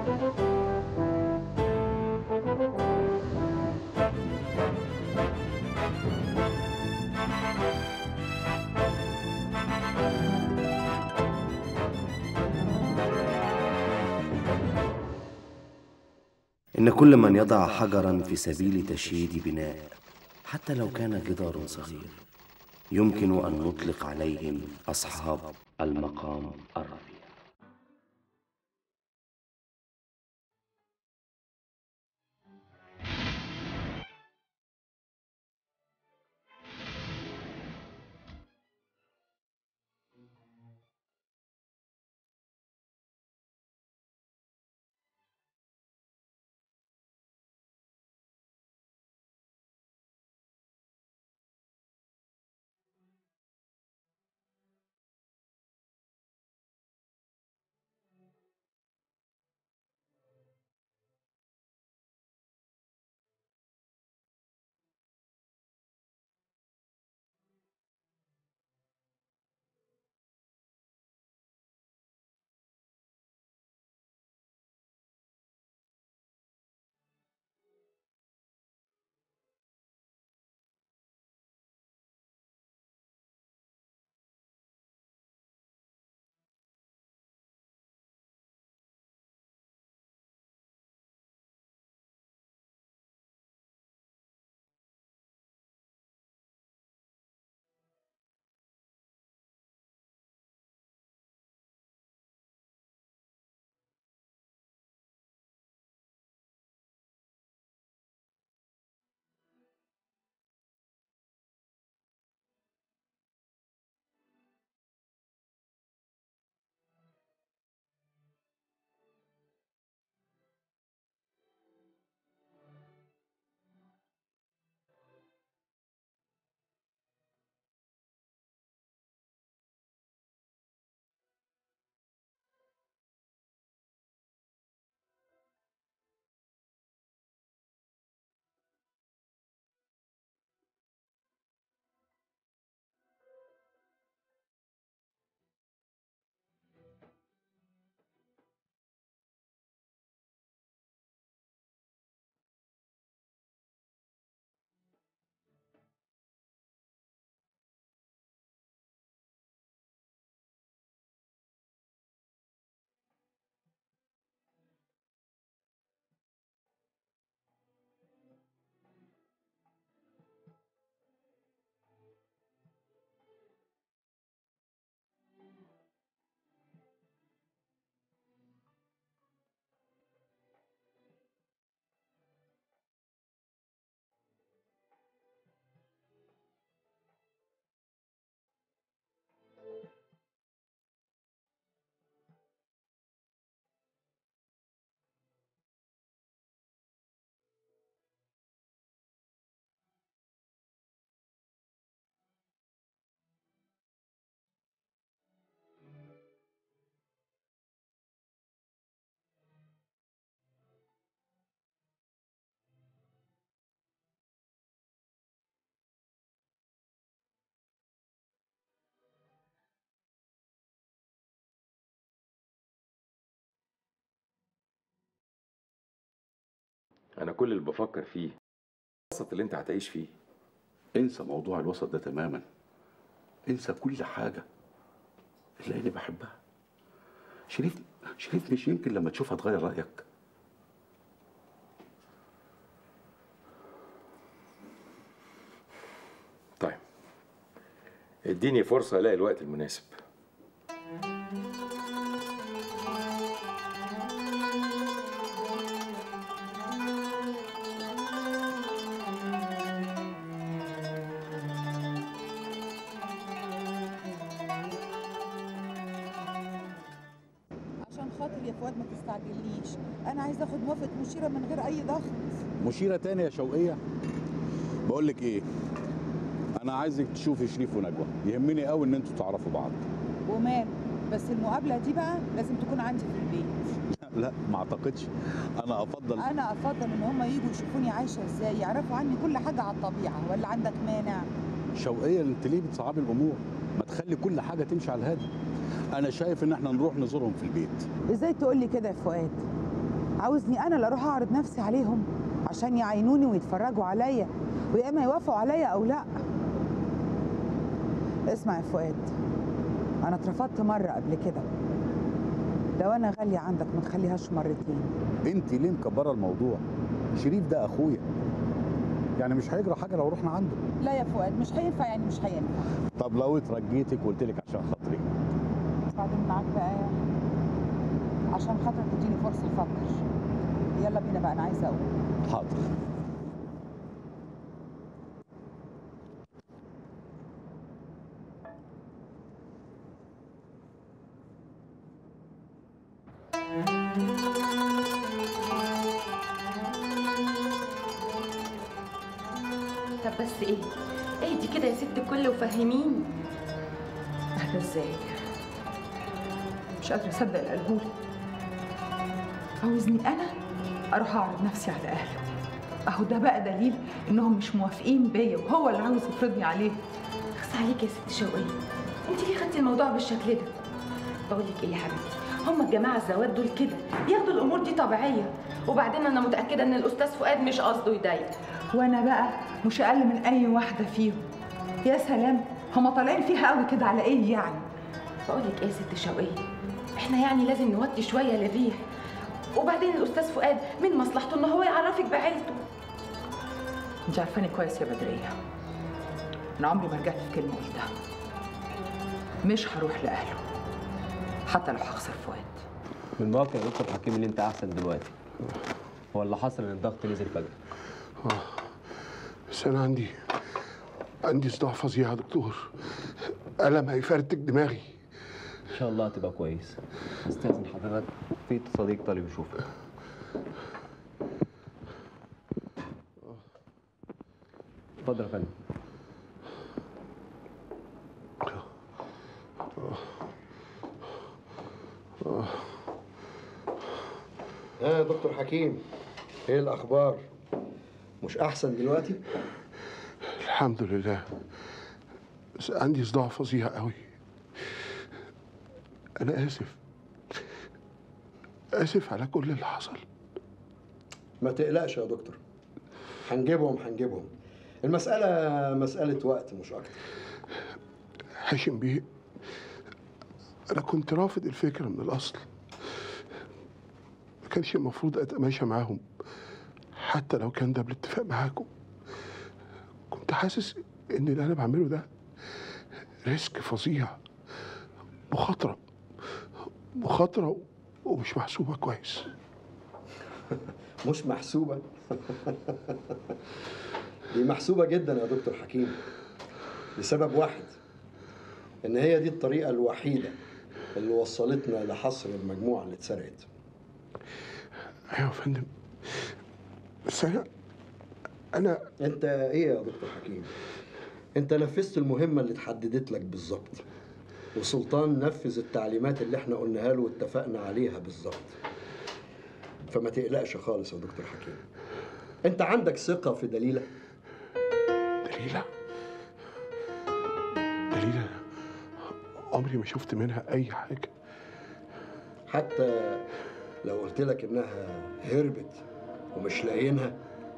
إن كل من يضع حجرا في سبيل تشييد بناء حتى لو كان جدار صغير يمكن أن نطلق عليهم أصحاب المقام الرفيع انا كل اللي بفكر فيه الوسط اللي انت هتعيش فيه انسى موضوع الوسط ده تماما انسى كل حاجة إلا إني بحبها شريف شريف مش يمكن لما تشوفها تغير رأيك طيب اديني فرصه الاقي الوقت المناسب عشان خاطر يا فؤاد ما تستعجلنيش انا عايزه اخد موافقه مشيره من غير اي ضغط مشيرة تاني يا شوقية بقول لك ايه انا عايزك تشوفي شريف ونجوى يهمني قوي ان انتوا تعرفوا بعض ومال بس المقابله دي بقى لازم تكون عندي في البيت لا ما اعتقدش انا افضل انا افضل ان هم يجوا يشوفوني عايشه ازاي يعرفوا عني كل حاجه على الطبيعه ولا عندك مانع شوقية انت ليه بتصعبي الامور ما تخلي كل حاجة تمشي على الهادي انا شايف ان احنا نروح نزورهم في البيت ازاي تقول لي كده يا فؤاد عاوزني انا اللي اروح اعرض نفسي عليهم عشان يعينوني ويتفرجوا عليا ويا اما يوافقوا عليا او لا اسمع يا فؤاد انا اترفضت مره قبل كده لو انا غاليه عندك ما تخليهاش مرتين انت ليه مكبره الموضوع شريف ده اخويا يعني مش هيجرى حاجه لو رحنا عنده لا يا فؤاد مش هينفع يعني مش هينفع طب لو اترجيتك وقلت لك عشان خاطري بعدين معاك بقى عشان خاطرك تديني فرصه افكر يلا بينا بقى انا عايزه اقول حاضر طب بس ايه اهدي كده يا ست الكل وفهميني اهدى ازاي مش قادره اصدق اللي قالهولي عاوزني انا اروح اعرض نفسي على اهله اهو ده بقى دليل انهم مش موافقين بيا وهو اللي عاوز يفرضني عليه اخس عليك يا ست شوقية انت ليه خدتي الموضوع بالشكل ده بقول لك ايه يا حبيبتي هم الجماعه الزوات دول كده بياخدوا الامور دي طبيعيه وبعدين انا متاكده ان الاستاذ فؤاد مش قصده يضايق وانا بقى مش اقل من اي واحده فيهم يا سلام هما طالعين فيها قوي كده على ايه يعني بقول لك ايه يا ست شوقية احنا يعني لازم نوطي شويه للريح وبعدين الاستاذ فؤاد من مصلحته ان هو يعرفك بعيلته انت عارفاني كويس يا بدريه انا عمري ما رجعت في كلمه قلتها مش هروح لاهله حتى لو هخسر فؤاد من واقع يا دكتور حكيم ان انت احسن دلوقتي هو اللي حصل ان الضغط نزل فجاه بس انا عندي عندي صداع فظيع يا دكتور ألم هيفرتك دماغي ان شاء الله هتبقى كويس استاذن حضرتك في صديق طالب يشوفك اتفضل يا فندم ها يا دكتور حكيم ايه الاخبار مش احسن دلوقتي الحمد لله بس عندي صداع فظيع قوي انا اسف اسف على كل اللي حصل ما تقلقش يا دكتور هنجيبهم هنجيبهم المسألة مسألة وقت مش أكتر هاشم بيه انا كنت رافض الفكره من الاصل ما كانش المفروض اتماشى معاهم حتى لو كان ده بالاتفاق معاكم كنت حاسس ان اللي انا بعمله ده ريسك فظيع مخاطره مخاطره ومش محسوبه كويس مش محسوبة دي محسوبة جدا يا دكتور حكيم لسبب واحد إن هي دي الطريقة الوحيدة اللي وصلتنا لحصر المجموعة اللي اتسرقت ايوه يا فندم بس انا انا أنت إيه يا دكتور حكيم؟ أنت نفذت المهمة اللي اتحددت لك بالظبط وسلطان نفذ التعليمات اللي احنا قلناها له واتفقنا عليها بالظبط فما تقلقش خالص يا دكتور حكيم انت عندك ثقة في دليلة دليلة دليلة عمري ما شفت منها أي حاجة حتى لو قلت لك انها هربت ومش لاقيينها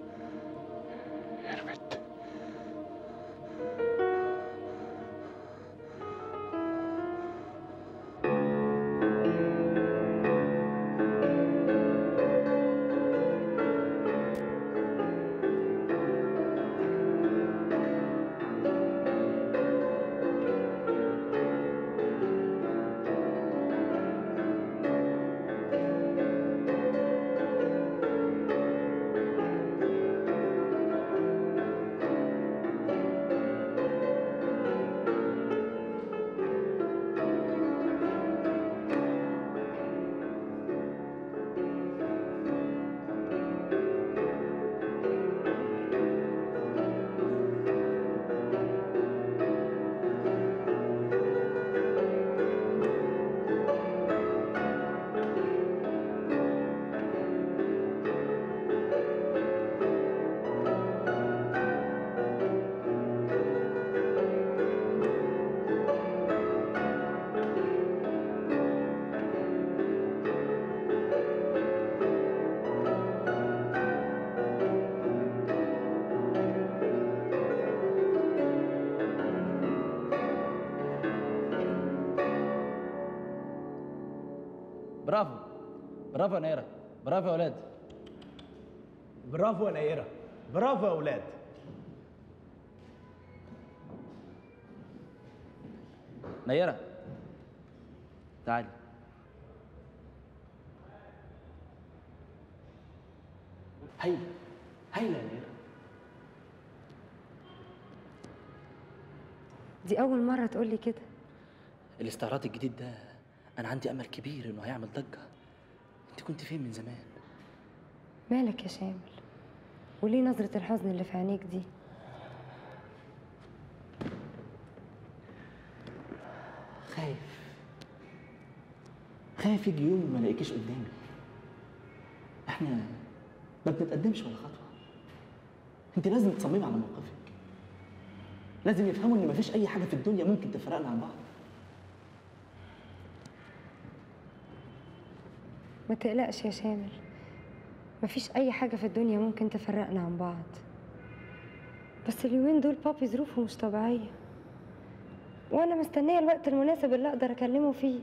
هربت برافو برافو يا نيره برافو يا ولاد برافو يا نيره برافو يا اولاد نيره تعالي هايله هايله يا نيره دي أول مرة تقولي كده الاستعراض الجديد ده انا عندي امل كبير انه هيعمل ضجه انت كنت فين من زمان مالك يا شامل وليه نظرة الحزن اللي في عينيك دي خايف خايف يجي يوم ما الاقيكيش قدامي احنا ما بنتقدمش ولا خطوه انت لازم تصممي على موقفك لازم يفهموا ان مفيش اي حاجه في الدنيا ممكن تفرقنا عن بعض ما تقلقش يا شامل مفيش أي حاجة في الدنيا ممكن تفرقنا عن بعض بس اليومين دول بابي ظروفه مش طبيعية وأنا مستنية الوقت المناسب اللي أقدر أكلمه فيه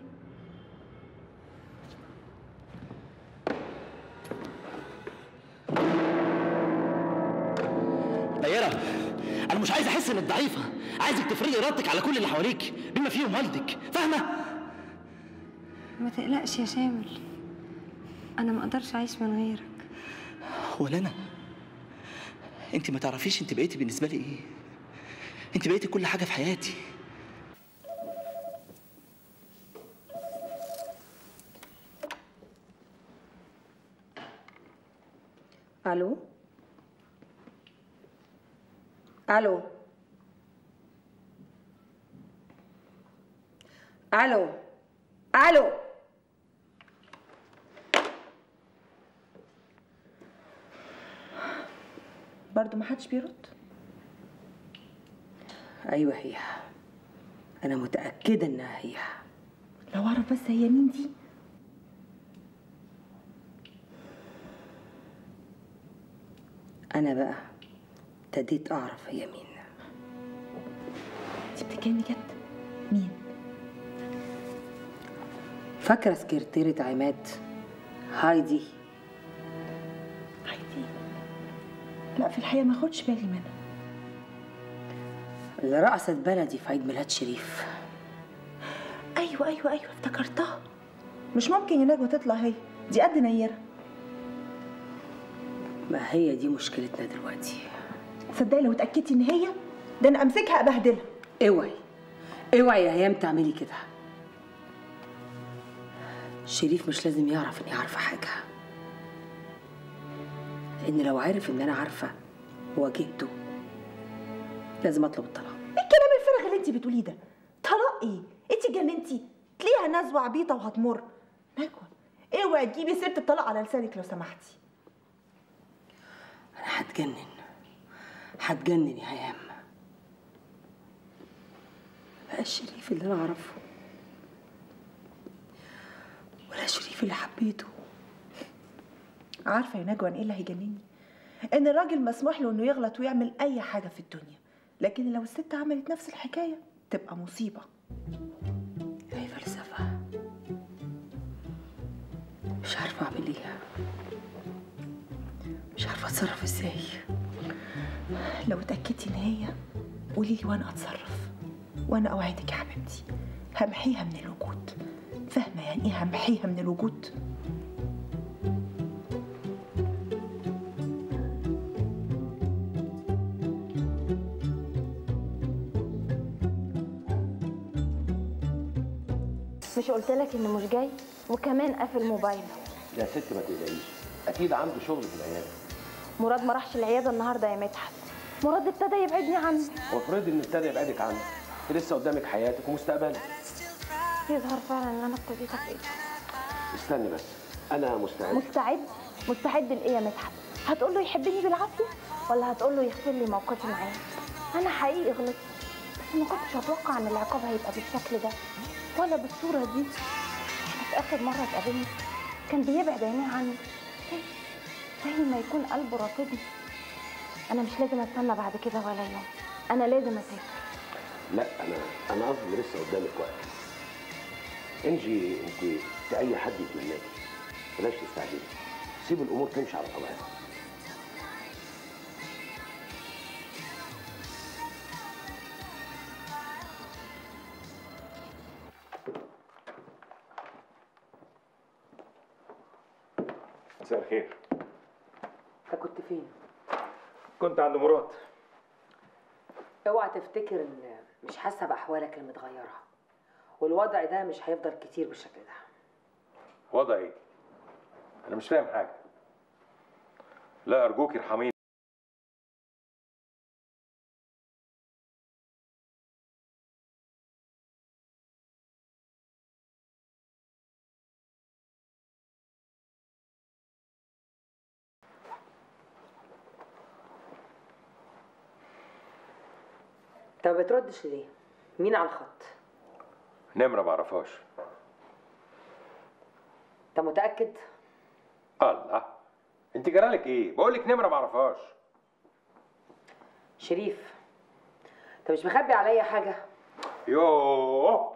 نيرة انا مش عايز احس انك ضعيفه عايزك تفرضي ارادتك على كل اللي حواليك بما فيهم والدك فاهمه ما تقلقش يا شامل أنا ما أقدرش أعيش من غيرك ولا انا انت ما تعرفيش انت بقيتي بالنسبه لي ايه انت بقيتي كل حاجه في حياتي الو الو الو الو برضو ما حدش بيرد ايوه هي انا متاكده انها هي لو اعرف بس هي مين دي انا بقى ابتديت اعرف هي مين انت بتتكلمي جد مين فاكره سكرتيرة عماد هايدي هايدي لا في الحقيقه ما خدش بالي منها اللي رقصت بلدي في عيد ميلاد شريف ايوه ايوه ايوه افتكرتها مش ممكن يا نجوى تطلع هي دي قد نيره ما هي دي مشكلتنا دلوقتي تصدقي لو اتاكدتي ان هي ده انا امسكها ابهدلها اوعي اوعي يا هيام تعملي كده شريف مش لازم يعرف اني عارفه حاجه لان لو عرف ان انا عارفه واجهته لازم اطلب الطلاق ايه الكلام الفارغ اللي انت بتقوليه ده طلاق ايه انت اتجننتي تلاقيها نزوه عبيطه وهتمر نجوى اوعي تجيبي سيره الطلاق على لسانك لو سمحتي انا هتجنن هتجنن يا هيام بقى الشريف اللي انا اعرفه ولا شريف اللي حبيته عارفه يا نجوى أنا ايه اللي هيجنني ان الراجل مسموح له انه يغلط ويعمل اي حاجه في الدنيا لكن لو الست عملت نفس الحكايه تبقى مصيبه هي فلسفه مش عارفه اعمل ايه مش عارفه اتصرف ازاي لو اتاكدتي ان هي قولي لي وانا اتصرف وانا اوعدك يا حبيبتي همحيها من الوجود فاهمه يعني ايه همحيها من الوجود مش قلت لك انه مش جاي وكمان قافل موبايله يا ست ما تقلقيش اكيد عنده شغل في العياده مراد ما راحش العياده النهارده يا مدحت مراد ابتدى يبعدني عنه وافرضي ان ابتدى يبعدك عنه انت لسه قدامك حياتك ومستقبلك يظهر فعلا ان انا ابتديت ابعد استني بس انا مستعد مستعد مستعد لايه يا مدحت هتقول له يحبني بالعافيه ولا هتقول له يغفر لي موقفي معاه انا حقيقي غلطت بس ما كنتش اتوقع ان العقاب هيبقى بالشكل ده ولا بالصوره دي احنا في اخر مره اتقابلنا كان بيبعد عينيه عني زي ما يكون قلبه رافضني انا مش لازم استنى بعد كده ولا يوم انا لازم اسافر لا انا انا قصدي لسه قدامك وقت انجي انت ده اي حد يتمناكي بلاش تستعجلي سيب الامور تمشي على طبيعتها مساء الخير انت كنت فين؟ كنت عند مراد اوعى تفتكر ان مش حاسه باحوالك المتغيره والوضع ده مش هيفضل كتير بالشكل ده وضع ايه انا مش فاهم حاجه لا ارجوك ارحميني انت ما بتردش ليه؟ مين على الخط؟ نمره معرفهاش انت متاكد؟ الله انت جرالك ايه بقول لك نمره معرفهاش شريف انت مش مخبي عليا حاجه؟ يوه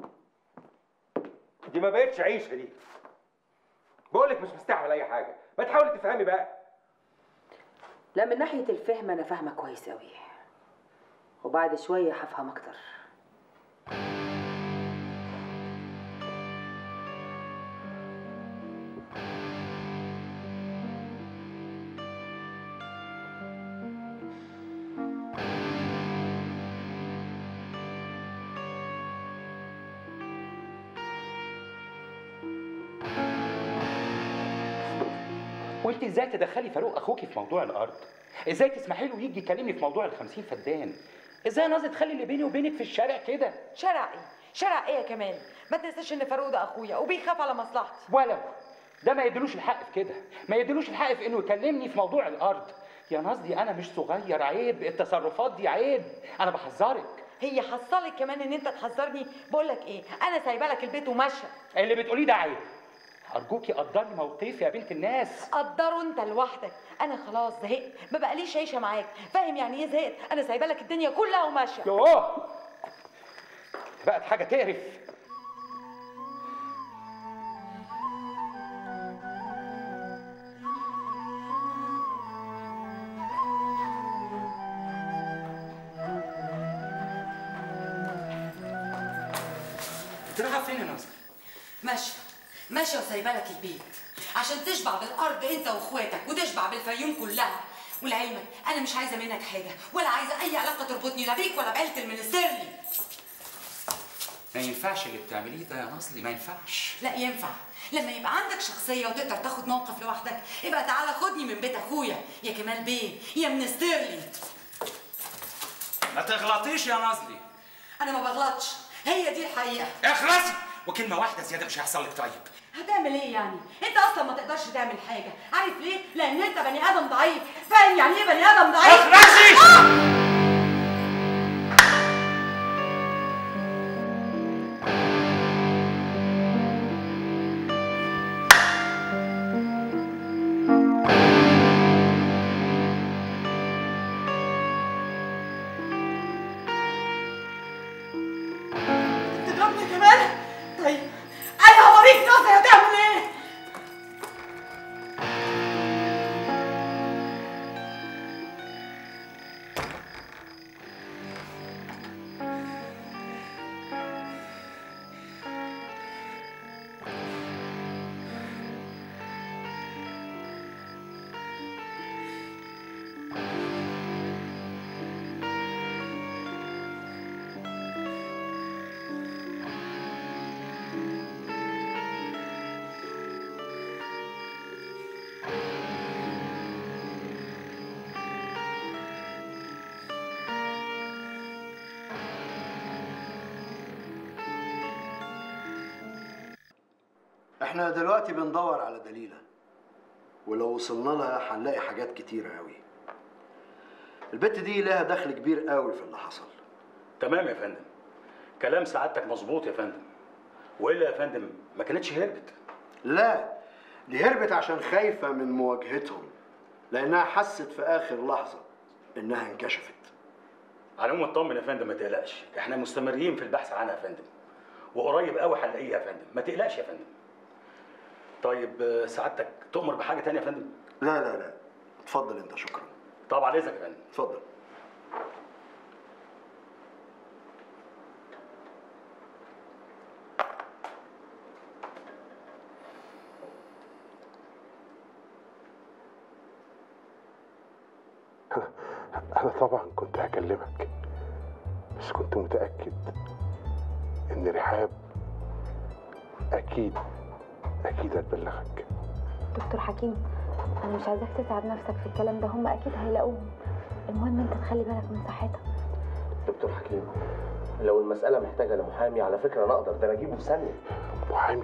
دي ما بقتش عيشه دي بقول لك مش مستحمل اي حاجه ما تحاولي تفهمي بقى لا من ناحيه الفهم انا فاهمه كويس قوي وبعد شويه هفهم اكتر وانت ازاي تدخلي فاروق اخوكي في موضوع الارض ازاي تسمحي له يجي يكلمني في موضوع ال50 فدان ازاي يا ناظر تخلي اللي بيني وبينك في الشارع كده شارع ايه؟ شارع ايه يا كمان؟ ما تنساش ان فاروق ده اخويا وبيخاف على مصلحتي ولو ده ما يدلوش الحق في كده ما يدلوش الحق في انه يكلمني في موضوع الارض يا ناصدي انا مش صغير عيب التصرفات دي عيب انا بحذرك هي حصلك كمان ان انت تحذرني بقول لك ايه انا سايبه لك البيت وماشيه اللي بتقوليه ده عيب ارجوكي قدري موقفي يا بنت الناس قدره انت لوحدك انا خلاص زهقت ما بقاليش عيشه معاك فاهم يعني ايه زهقت انا سايبه لك الدنيا كلها وماشيه يوه بقت حاجه تقرف انت رايحه فين يا ناصر ماشيه ماشيه وسايبه لك البيت عشان تشبع بالارض انت واخواتك وتشبع بالفيوم كلها ولعلمك انا مش عايزه منك حاجه ولا عايزه اي علاقه تربطني لا بيك ولا بعيله المنستيرلي ما ينفعش اللي بتعمليه ده يا ناصلي ما ينفعش لا ينفع لما يبقى عندك شخصيه وتقدر تاخد موقف لوحدك يبقى تعالى خدني من بيت اخويا يا كمال بيه يا منستيرلي ما تغلطيش يا ناصلي انا ما بغلطش هي دي الحقيقه اخلصي وكلمه واحده زياده مش هيحصل لك طيب هتعمل ايه يعني؟ انت اصلا ما تقدرش تعمل حاجه، عارف ليه؟ لان انت بني ادم ضعيف، فاهم يعني ايه بني ادم ضعيف؟ اخرسي! آه! تضربني كمان؟ طيب انا هوريك ناصر هتعمل ايه؟ احنا دلوقتي بندور على دليلة ولو وصلنا لها هنلاقي حاجات كتيرة قوي البت دي لها دخل كبير قوي في اللي حصل تمام يا فندم كلام سعادتك مظبوط يا فندم والا يا فندم ما كانتش هربت لا دي هربت عشان خايفة من مواجهتهم لأنها حست في آخر لحظة إنها انكشفت على العموم اطمن يا فندم ما تقلقش احنا مستمرين في البحث عنها يا فندم وقريب قوي هنلاقيها يا فندم ما تقلقش يا فندم طيب آه، سعادتك تؤمر بحاجه تانية يا فندم لا لا لا اتفضل انت شكرا طبعا اذنك يا فندم اتفضل أنا طبعا كنت هكلمك بس كنت متأكد إن رحاب أكيد أكيد هتبلغك دكتور حكيم انا مش عايزاك تتعب نفسك في الكلام ده هم اكيد هيلاقوهم المهم انت تخلي بالك من صحتك دكتور حكيم لو المسألة محتاجة لمحامي على فكرة أنا أقدر ده أنا أجيبه في ثانية محامي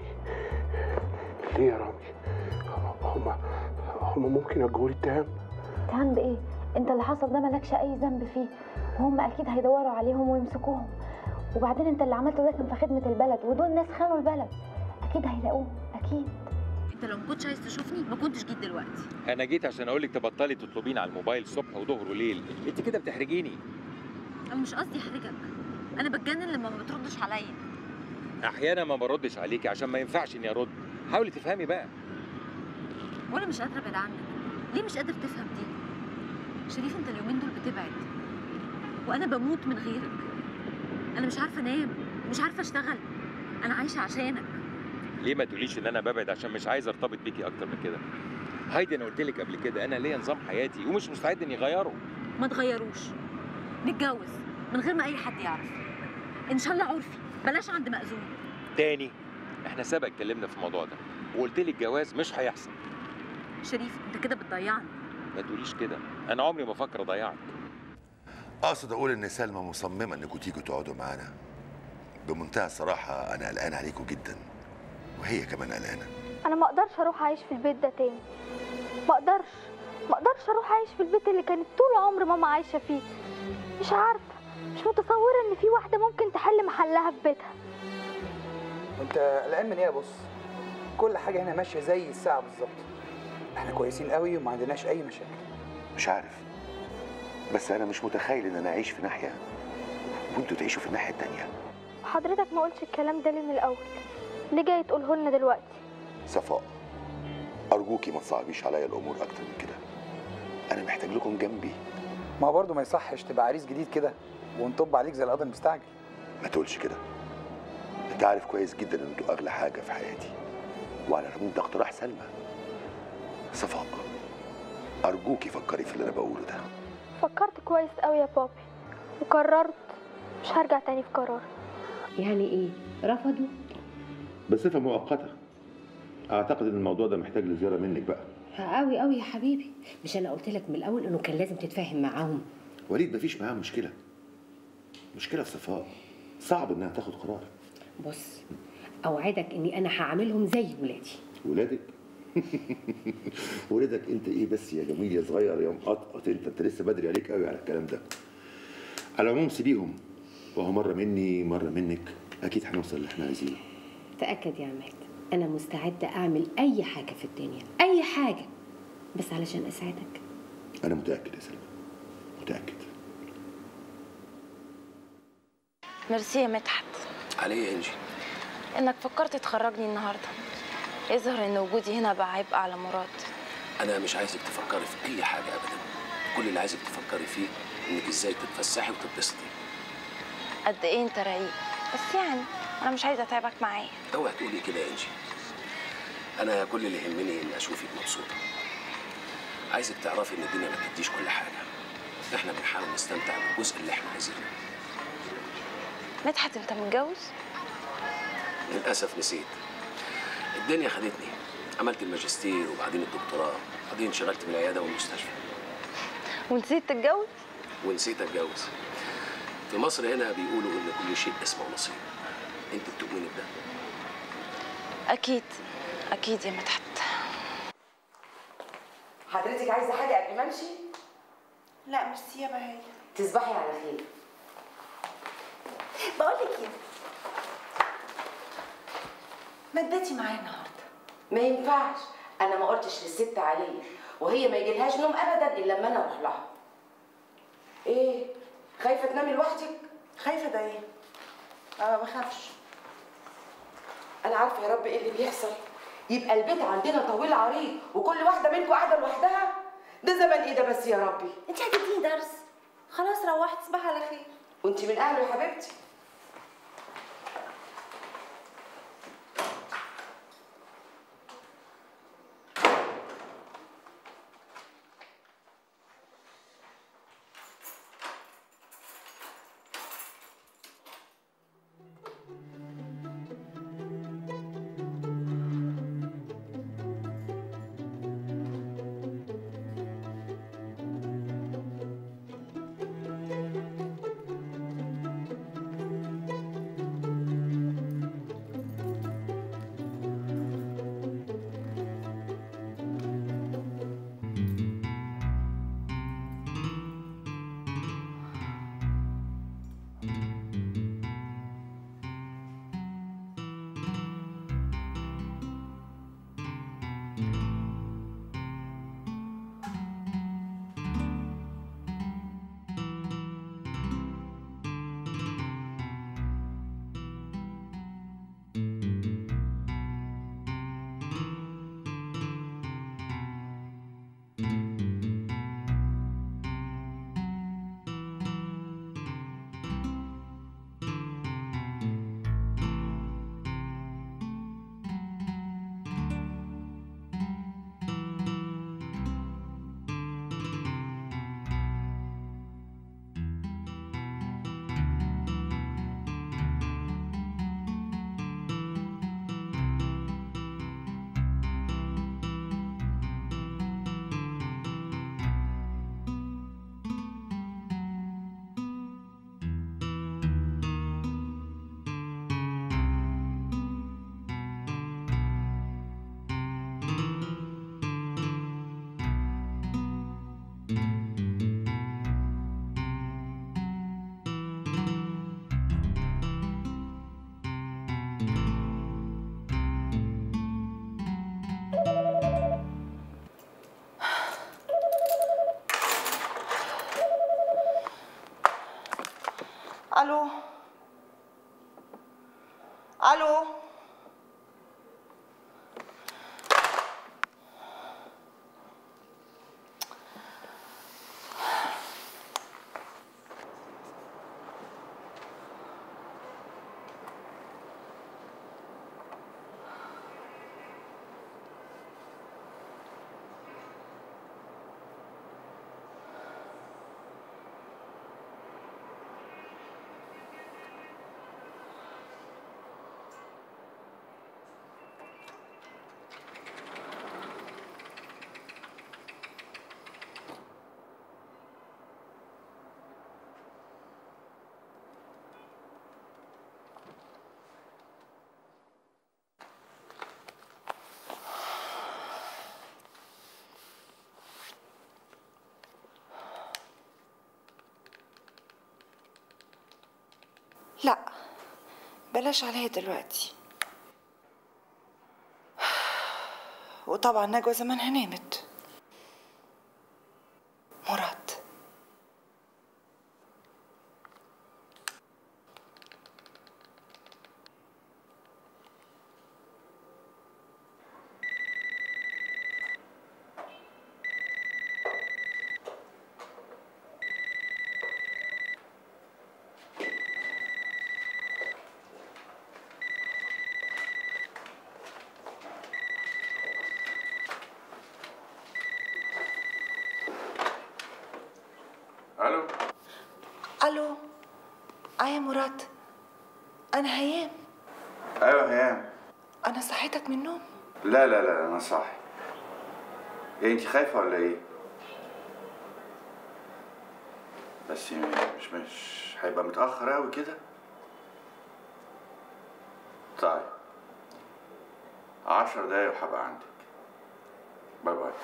ليه يا رامي هما هما ممكن يوجهوا لي اتهام اتهام بايه انت اللي حصل ده مالكش اي ذنب فيه وهم اكيد هيدوروا عليهم ويمسكوهم وبعدين انت اللي عملته ده كان في خدمه البلد ودول ناس خانوا البلد اكيد هيلاقوهم اكيد انت لو ما كنتش عايز تشوفني ما كنتش جيت دلوقتي انا جيت عشان اقول لك تبطلي تطلبين على الموبايل صبح وظهر وليل انت كده بتحرجيني انا مش قصدي احرجك انا بتجنن لما ما بتردش عليا احيانا ما بردش عليكي عشان ما ينفعش اني ارد حاولي تفهمي بقى وانا مش قادره ابعد عنك ليه مش قادر تفهم دي شريف انت اليومين دول بتبعد وانا بموت من غيرك انا مش عارفه انام مش عارفه اشتغل انا عايشه عشانك ليه ما تقوليش ان انا ببعد عشان مش عايز ارتبط بيكي اكتر من كده هايدي انا قلت لك قبل كده انا ليا نظام حياتي ومش مستعد اني اغيره ما تغيروش نتجوز من غير ما اي حد يعرف ان شاء الله عرفي بلاش عند مأذون تاني احنا سبق اتكلمنا في الموضوع ده وقلت لك الجواز مش هيحصل شريف انت كده بتضيعني ما تقوليش كده انا عمري ما افكر اضيعك اقصد اقول ان سلمى مصممه انكم تيجوا تقعدوا معانا بمنتهى الصراحه انا قلقان عليكم جدا وهي كمان قلقانه انا ما اقدرش اروح اعيش في البيت ده تاني ما اقدرش ما اقدرش اروح اعيش في البيت اللي كانت طول عمر ماما عايشه فيه مش عارفه مش متصوره ان في واحده ممكن تحل محلها في بيتها انت قلقان من ايه يا بص كل حاجه هنا ماشيه زي الساعه بالظبط احنا كويسين قوي وما عندناش اي مشاكل مش عارف بس انا مش متخيل ان انا اعيش في ناحيه وانتوا تعيشوا في الناحيه التانيه حضرتك ما قلتش الكلام ده ليه من الاول ليه جاي تقوله لنا دلوقتي صفاء ارجوكي ما تصعبيش عليا الامور اكتر من كده انا محتاج لكم جنبي ما برضه ما يصحش تبقى عريس جديد كده ونطب عليك زي القدر المستعجل ما تقولش كده انت عارف كويس جدا ان انتوا اغلى حاجه في حياتي وعلى العموم ده اقتراح سلمى صفاء ارجوكي فكري في اللي انا بقوله ده فكرت كويس قوي يا بابي وقررت مش هرجع تاني في قراري يعني ايه رفضوا بصفه مؤقته اعتقد ان الموضوع ده محتاج لزياره منك بقى قوي قوي يا حبيبي مش انا قلت لك من الاول انه كان لازم تتفاهم معاهم وليد مفيش معاه مشكله مشكله في صفاء صعب انها تاخد قرار بص اوعدك اني انا هعاملهم زي ولادي ولادك ولادك انت ايه بس يا جميل يا صغير يا مقطقط انت انت لسه بدري عليك قوي على الكلام ده على العموم سيبيهم وهو مره مني مره منك اكيد هنوصل اللي احنا عايزينه تاكد يا عماد انا مستعده اعمل اي حاجه في الدنيا اي حاجه بس علشان اساعدك انا متاكد يا سلمى متاكد ميرسي يا مدحت عليه يا انجي انك فكرت تخرجني النهارده يظهر ان وجودي هنا بقى عبء على مراد انا مش عايزك تفكري في اي حاجه ابدا كل اللي عايزك تفكري فيه انك ازاي تتفسحي وتتبسطي قد ايه انت رقيق بس يعني انا مش عايزه اتعبك معايا اوعي تقولي كده يا انجي انا كل اللي يهمني ان اشوفك مبسوطه عايزك تعرفي ان الدنيا ما تديش كل حاجه احنا بنحاول نستمتع بالجزء اللي احنا عايزينه مدحت انت متجوز للاسف نسيت الدنيا خدتني عملت الماجستير وبعدين الدكتوراه وبعدين انشغلت بالعياده والمستشفى ونسيت تتجوز ونسيت اتجوز في مصر هنا بيقولوا ان كل شيء اسمه نصيب انت بتؤمني بده اكيد اكيد يا مدحت حضرتك عايزه حاجه قبل ما امشي لا ميرسي يا بهاي تصبحي على خير بقول لك ايه ما تباتي معايا النهارده ما ينفعش انا ما قلتش للست عليا وهي ما يجيلهاش نوم ابدا الا لما انا اروح لها ايه خايفه تنامي لوحدك خايفه ده ايه انا ما بخافش انا عارفه يا رب ايه اللي بيحصل يبقى البيت عندنا طويل عريض وكل واحده منكم قاعده لوحدها ده زمن ايه ده بس يا ربي انت هتديني درس خلاص روحت تصبحي على خير وانت من اهله يا حبيبتي الو الو لا بلاش عليها دلوقتي وطبعا نجوى زمانها نامت مراد الو الو اه يا مراد انا هيام ايوه هيام انا صحيتك من النوم لا لا لا انا صاحي ايه انت خايفه ولا ايه بس مش مش هيبقى متاخر قوي كده طيب عشر دقايق وهبقى عندك باي باي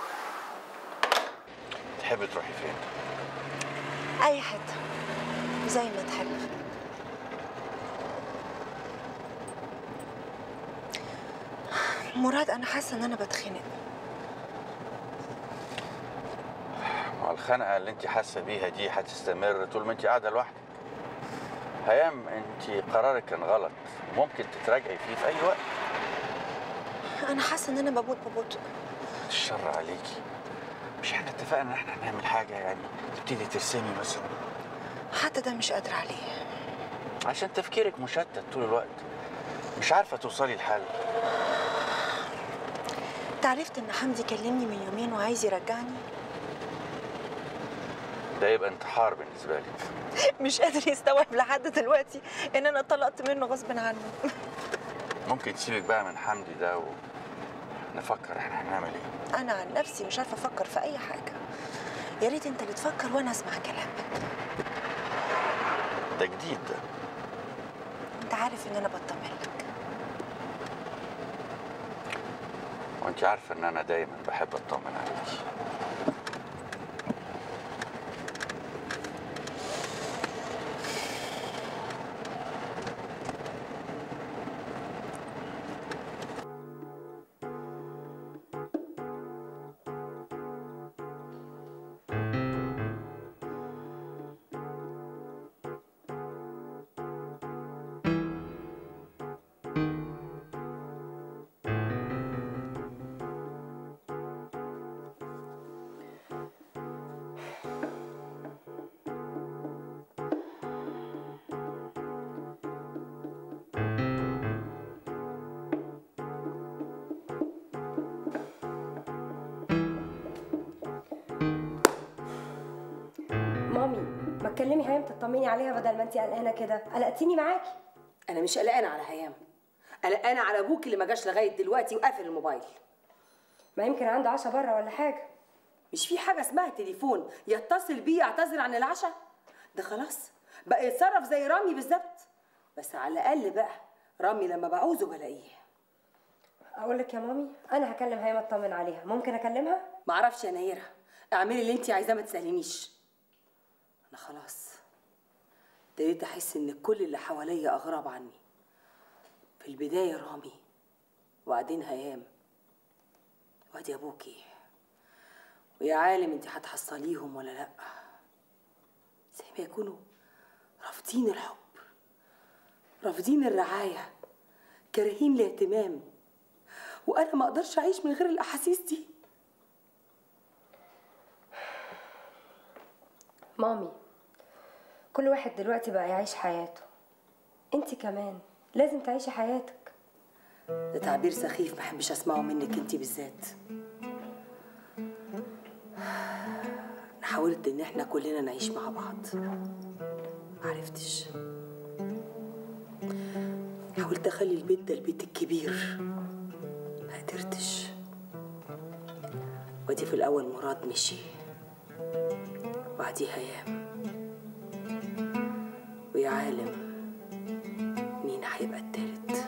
تحبي تروحي فين اي حته زي ما تحب مراد انا حاسه ان انا بتخنق مع الخنقه اللي انت حاسه بيها دي هتستمر طول ما انت قاعده لوحدك هيام انت قرارك كان غلط ممكن تتراجعي فيه في اي وقت انا حاسه ان انا بموت ببطء الشر عليكي مش احنا اتفقنا ان احنا هنعمل حاجه يعني تبتدي ترسمي مثلا حتى ده مش قادره عليه عشان تفكيرك مشتت طول الوقت مش عارفه توصلي لحل انت عرفت ان حمدي كلمني من يومين وعايز يرجعني ده يبقى انتحار بالنسبه لك مش قادر يستوعب لحد دلوقتي ان انا طلقت منه غصب عنه ممكن تسيبك بقى من حمدي ده ونفكر احنا هنعمل ايه انا عن نفسي مش عارفه افكر في اي حاجه يا ريت انت اللي تفكر وانا اسمع كلامك ده جديد ده انت عارف ان انا بطمن لك وانت عارفه ان انا دايما بحب اطمن عليكي مامي ما تكلمي هيام تطمني عليها بدل ما انت قلقانه كده قلقتيني معاكي انا مش قلقانه على هيام قلقانه على ابوك اللي ما جاش لغايه دلوقتي وقافل الموبايل ما يمكن عنده عشاء بره ولا حاجه مش في حاجه اسمها تليفون يتصل بيه يعتذر عن العشاء ده خلاص بقى يتصرف زي رامي بالظبط بس على الاقل بقى رامي لما بعوزه بلاقيه اقول لك يا مامي انا هكلم هيام اطمن عليها ممكن اكلمها معرفش يا نيره اعملي اللي انت عايزاه ما تسالينيش انا خلاص ابتديت احس ان كل اللي حواليا اغراب عني في البدايه رامي وبعدين هيام وادي ابوكي ويا عالم انت هتحصليهم ولا لا زي ما يكونوا رافضين الحب رافضين الرعايه كارهين الاهتمام وانا ما اقدرش اعيش من غير الاحاسيس دي مامي كل واحد دلوقتي بقى يعيش حياته انت كمان لازم تعيشي حياتك ده تعبير سخيف ما احبش اسمعه منك انت بالذات انا حاولت ان احنا كلنا نعيش مع بعض معرفتش حاولت اخلي البيت ده البيت الكبير ما قدرتش ودي في الاول مراد مشي وبعديه هيام ويا عالم مين هيبقى التالت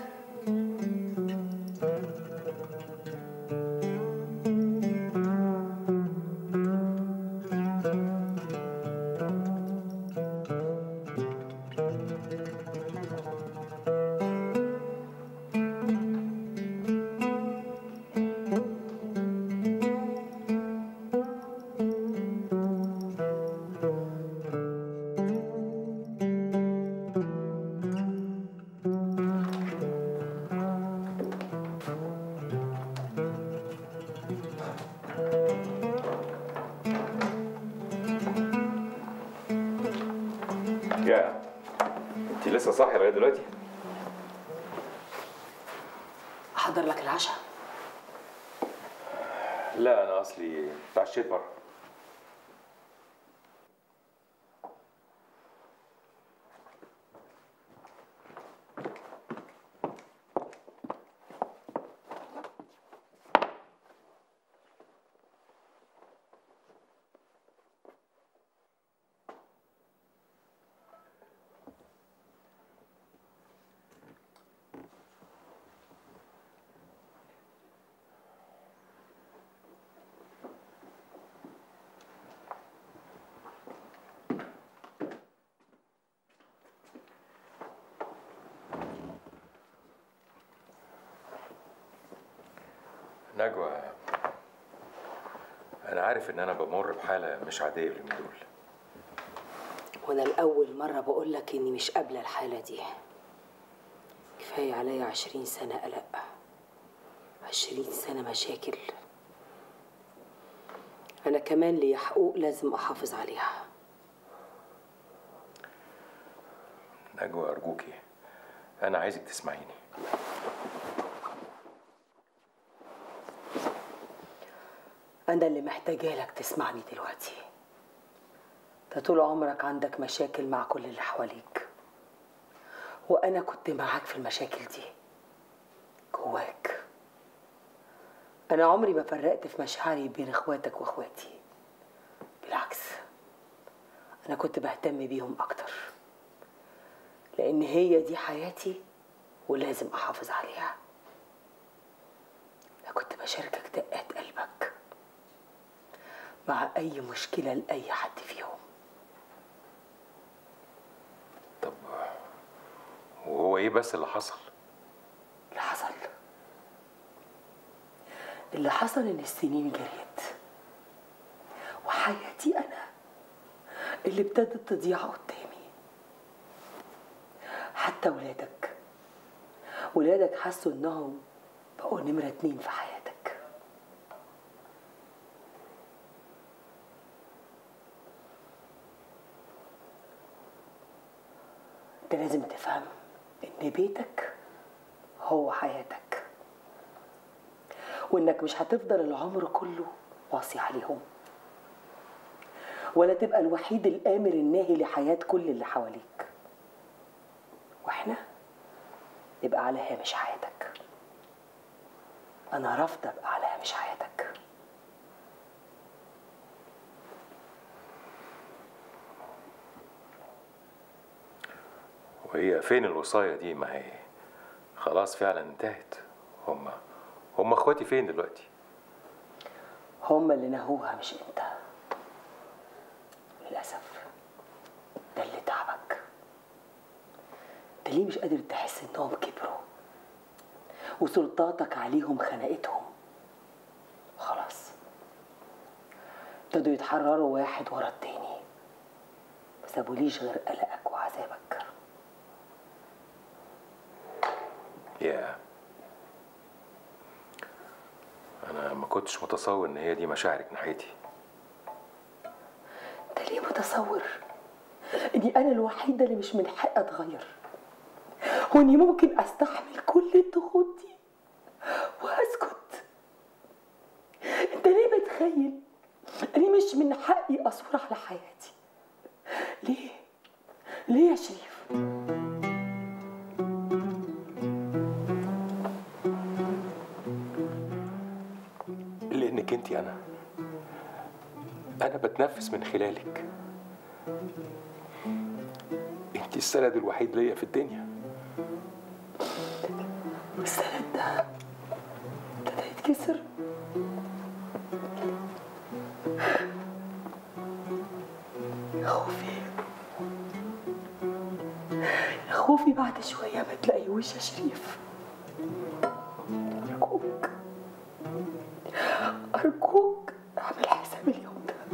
يا انت لسه صاحيه لغايه دلوقتي احضر لك العشاء لا انا اصلي اتعشيت بره نجوى انا عارف ان انا بمر بحاله مش عاديه اليومين دول وانا لاول مره بقول لك اني مش قابله الحاله دي كفايه عليا عشرين سنه قلق عشرين سنة مشاكل أنا كمان ليا حقوق لازم أحافظ عليها نجوى ارجوكي انا عايزك تسمعيني أنا اللي محتاجة لك تسمعني دلوقتي أنت طول عمرك عندك مشاكل مع كل اللي حواليك وأنا كنت معاك في المشاكل دي جواك أنا عمري ما فرقت في مشاعري بين إخواتك وإخواتي بالعكس أنا كنت بهتم بيهم أكتر لأن هي دي حياتي ولازم أحافظ عليها أنا كنت بشاركك دقات قلبك مع أي مشكلة لأي حد فيهم وهو ايه بس اللي حصل اللي حصل اللي حصل إن السنين جريت وحياتي أنا اللي ابتدت تضيع قدامي حتى ولادك ولادك حسوا إنهم بقوا نمرة اتنين في حياتك انت لازم تفهم ان بيتك هو حياتك وانك مش هتفضل العمر كله واصي عليهم ولا تبقى الوحيد الامر الناهي لحياه كل اللي حواليك واحنا نبقى على هامش حياتك انا رافضه ابقى على هامش حياتك وهي فين الوصايه دي ما هي خلاص فعلا انتهت هم هم اخواتي فين دلوقتي هم اللي نهوها مش انت للاسف ده اللي تعبك انت ليه مش قادر تحس انهم كبروا وسلطاتك عليهم خنقتهم خلاص ابتدوا يتحرروا واحد ورا التاني ما سابوليش غير قلقك وعذابك يا انا ما كنتش متصور ان هي دي مشاعرك ناحيتي انت ليه متصور اني انا الوحيده اللي مش من حقي اتغير واني ممكن استحمل كل الضغوط دي واسكت انت ليه متخيل اني مش من حقي اصور على حياتي ليه ليه يا شريف لانك انت انا انا بتنفس من خلالك انت السند الوحيد ليا في الدنيا السند ده ابتدى يتكسر يا خوفي يا خوفي بعد شوية ما تلاقيهوش يا شريف أرجوك أرجوك اعمل حساب اليوم ده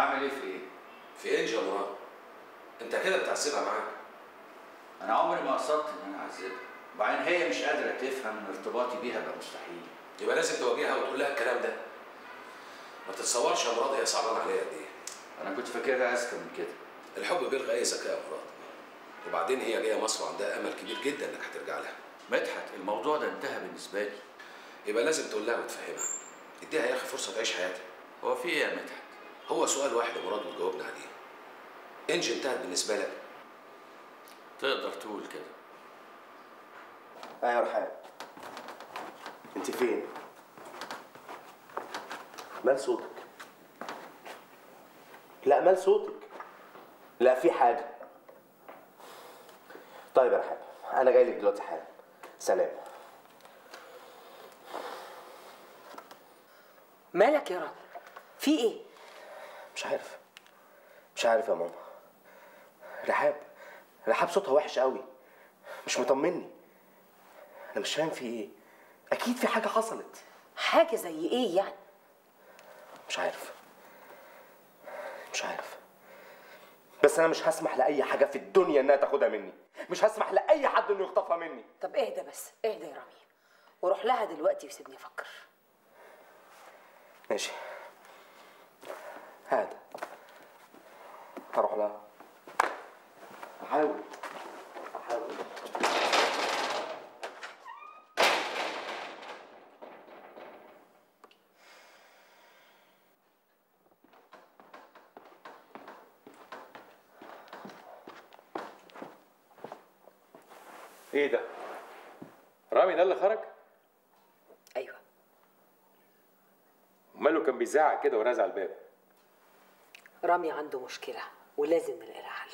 هعمل ايه في ايه؟ في انجي يا مراد انت كده بتعذبها معاك انا عمري ما قصدت ان انا اعذبها وبعدين هي مش قادره تفهم ان ارتباطي بيها بقى مستحيل يبقى لازم تواجهها وتقول لها الكلام ده ما تتصورش يا مراد هي صعبانه عليها قد ايه انا كنت فاكرها اذكى من كده الحب بيلغى اي ذكاء يا مراد وبعدين هي جايه مصر وعندها امل كبير جدا انك هترجع لها مدحت الموضوع ده انتهى بالنسبه لي يبقى لازم تقول لها وتفهمها اديها يا اخي فرصه تعيش حياتها هو في ايه يا مدحت هو سؤال واحد يا مراد وتجاوبنا عليه انجي انتهت بالنسبه لك تقدر تقول كده ايوه يا رحاب انت فين مال صوتك لا مال صوتك لا في حاجه طيب يا رحاب انا جاي لك دلوقتي حالا سلام مالك يا رب في ايه مش عارف مش عارف يا ماما رحاب رحاب صوتها وحش قوي مش مطمني انا مش فاهم في ايه اكيد في حاجه حصلت حاجه زي ايه يعني مش عارف مش عارف بس انا مش هسمح لاي حاجه في الدنيا انها تاخدها مني مش هسمح لاي حد انه يخطفها مني طب اهدى بس اهدى يا رامي وروح لها دلوقتي وسيبني افكر ماشي هذا هروح لها هحاول هحاول ايه ده؟ رامي ده اللي خرج؟ ايوه ماله كان بيزعق كده ورازع الباب رامي عنده مشكله ولازم نلاقي لها حل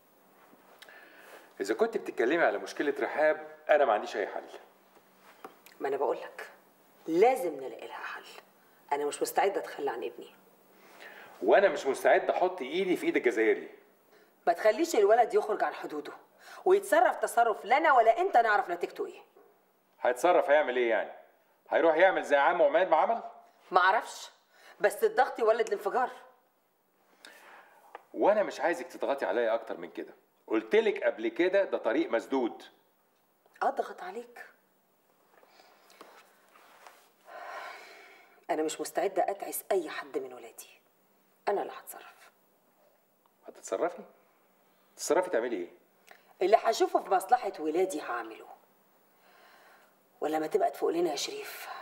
اذا كنت بتتكلمي على مشكله رحاب انا ما عنديش اي حل ما انا بقول لك لازم نلاقي لها حل انا مش مستعده اتخلى عن ابني وانا مش مستعد احط ايدي في ايد الجزائري ما تخليش الولد يخرج عن حدوده ويتصرف تصرف لا انا ولا انت نعرف نتيجته ايه هيتصرف هيعمل ايه يعني هيروح يعمل زي عم عماد ما عمل ما اعرفش بس الضغط يولد الانفجار وانا مش عايزك تضغطي عليا اكتر من كده قلت لك قبل كده ده طريق مسدود اضغط عليك انا مش مستعده اتعس اي حد من ولادي انا اللي هتصرف هتتصرفي تتصرفي تعملي ايه اللي هشوفه في مصلحه ولادي هعمله ولما تبقى تفوق لنا يا شريف